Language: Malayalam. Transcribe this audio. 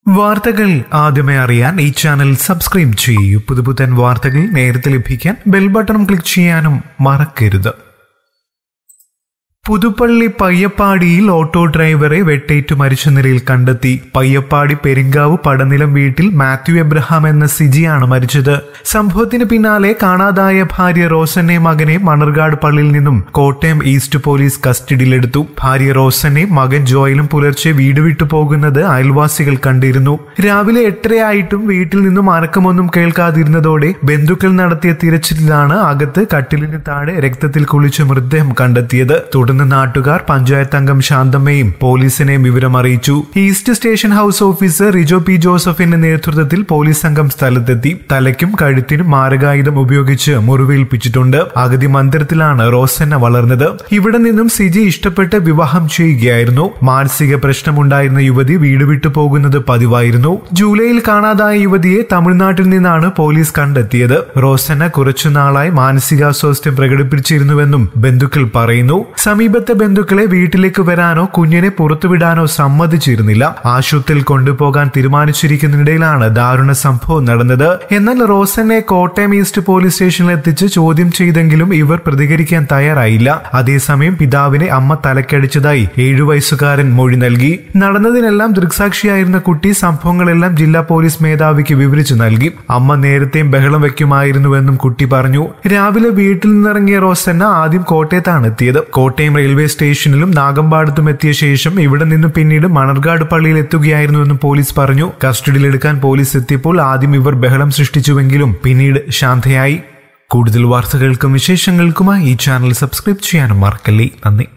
വാർത്തകൾ ആദ്യമേ അറിയാൻ ഈ ചാനൽ സബ്സ്ക്രൈബ് ചെയ്യൂ പുതുപുത്തൻ വാർത്തകൾ നേരത്തെ ലഭിക്കാൻ ബെൽ ബട്ടൺ ക്ലിക്ക് ചെയ്യാനും മറക്കരുത് പുതുപ്പള്ളി പയ്യപ്പാടിയിൽ ഓട്ടോ ഡ്രൈവറെ വെട്ടേറ്റു മരിച്ച നിലയിൽ കണ്ടെത്തി പയ്യപ്പാടി പെരിങ്കാവ് പടനിലം വീട്ടിൽ മാത്യു എബ്രഹാം എന്ന സിജിയാണ് മരിച്ചത് സംഭവത്തിന് പിന്നാലെ കാണാതായ ഭാര്യ റോസനെ മകനെ മണർകാട് പള്ളിയിൽ നിന്നും കോട്ടയം ഈസ്റ്റ് പോലീസ് കസ്റ്റഡിയിലെടുത്തു ഭാര്യ റോസനെ മകൻ ജോയലും പുലർച്ചെ വീട് വിട്ടു പോകുന്നത് അയൽവാസികൾ കണ്ടിരുന്നു രാവിലെ എട്ടരയായിട്ടും വീട്ടിൽ നിന്നും അനക്കമൊന്നും കേൾക്കാതിരുന്നതോടെ ബന്ധുക്കൾ നടത്തിയ തിരച്ചിലിലാണ് അകത്ത് കട്ടിലിന് താഴെ രക്തത്തിൽ കുളിച്ച മൃതദേഹം കണ്ടെത്തിയത് തുടർന്ന് നാട്ടുകാർ പഞ്ചായത്ത് അംഗം ശാന്തമ്മയും പോലീസിനെയും വിവരം അറിയിച്ചു east station house officer Rijo P ജോസഫിന്റെ നേതൃത്വത്തിൽ പോലീസ് സംഘം സ്ഥലത്തെത്തി തലയ്ക്കും കഴുത്തിനും മാരകായുധം ഉപയോഗിച്ച് മുറിവേൽപ്പിച്ചിട്ടുണ്ട് അഗതി മന്ദിരത്തിലാണ് റോസന്ന വളർന്നത് ഇവിടെ നിന്നും സിജി ഇഷ്ടപ്പെട്ട് വിവാഹം ചെയ്യുകയായിരുന്നു മാനസിക പ്രശ്നമുണ്ടായിരുന്ന യുവതി വീട് വിട്ടു പോകുന്നത് പതിവായിരുന്നു ജൂലൈയിൽ കാണാതായ യുവതിയെ തമിഴ്നാട്ടിൽ നിന്നാണ് പോലീസ് കണ്ടെത്തിയത് റോസന്ന കുറച്ചുനാളായി മാനസികാസ്വാസ്ഥ്യം പ്രകടിപ്പിച്ചിരുന്നുവെന്നും ബന്ധുക്കൾ പറയുന്നു സമീപത്തെ ബന്ധുക്കളെ വീട്ടിലേക്ക് വരാനോ കുഞ്ഞിനെ പുറത്തുവിടാനോ സമ്മതിച്ചിരുന്നില്ല ആശുപത്രിയിൽ കൊണ്ടുപോകാൻ തീരുമാനിച്ചിരിക്കുന്നതിനിടയിലാണ് ദാരുണ സംഭവം നടന്നത് എന്നാൽ റോസനെ കോട്ടയം ഈസ്റ്റ് പോലീസ് സ്റ്റേഷനിൽ എത്തിച്ച് ചോദ്യം ചെയ്തെങ്കിലും ഇവർ പ്രതികരിക്കാൻ തയ്യാറായില്ല അതേസമയം പിതാവിനെ അമ്മ തലക്കടിച്ചതായി ഏഴു വയസ്സുകാരൻ മൊഴി നൽകി നടന്നതിനെല്ലാം ദൃക്സാക്ഷിയായിരുന്ന കുട്ടി സംഭവങ്ങളെല്ലാം ജില്ലാ പോലീസ് മേധാവിക്ക് വിവരിച്ചു നൽകി അമ്മ നേരത്തെയും ബഹളം വെക്കുമായിരുന്നുവെന്നും കുട്ടി പറഞ്ഞു രാവിലെ വീട്ടിൽ നിന്നിറങ്ങിയ റോസന്ന ആദ്യം കോട്ടയത്താണ് എത്തിയത് കോട്ടയം റെയിൽവേ സ്റ്റേഷനിലും നാഗമ്പാടത്തും എത്തിയ ശേഷം ഇവിടെ നിന്നും പിന്നീട് മണർകാട് പള്ളിയിൽ എത്തുകയായിരുന്നുവെന്നും പോലീസ് പറഞ്ഞു കസ്റ്റഡിയിലെടുക്കാൻ പോലീസ് എത്തിയപ്പോൾ ആദ്യം ഇവർ ബഹളം സൃഷ്ടിച്ചുവെങ്കിലും പിന്നീട് ശാന്തയായി കൂടുതൽ വാർത്തകൾക്കും വിശേഷങ്ങൾക്കുമായി ഈ ചാനൽ സബ്സ്ക്രൈബ് ചെയ്യാനും മറക്കല്ലേ നന്ദി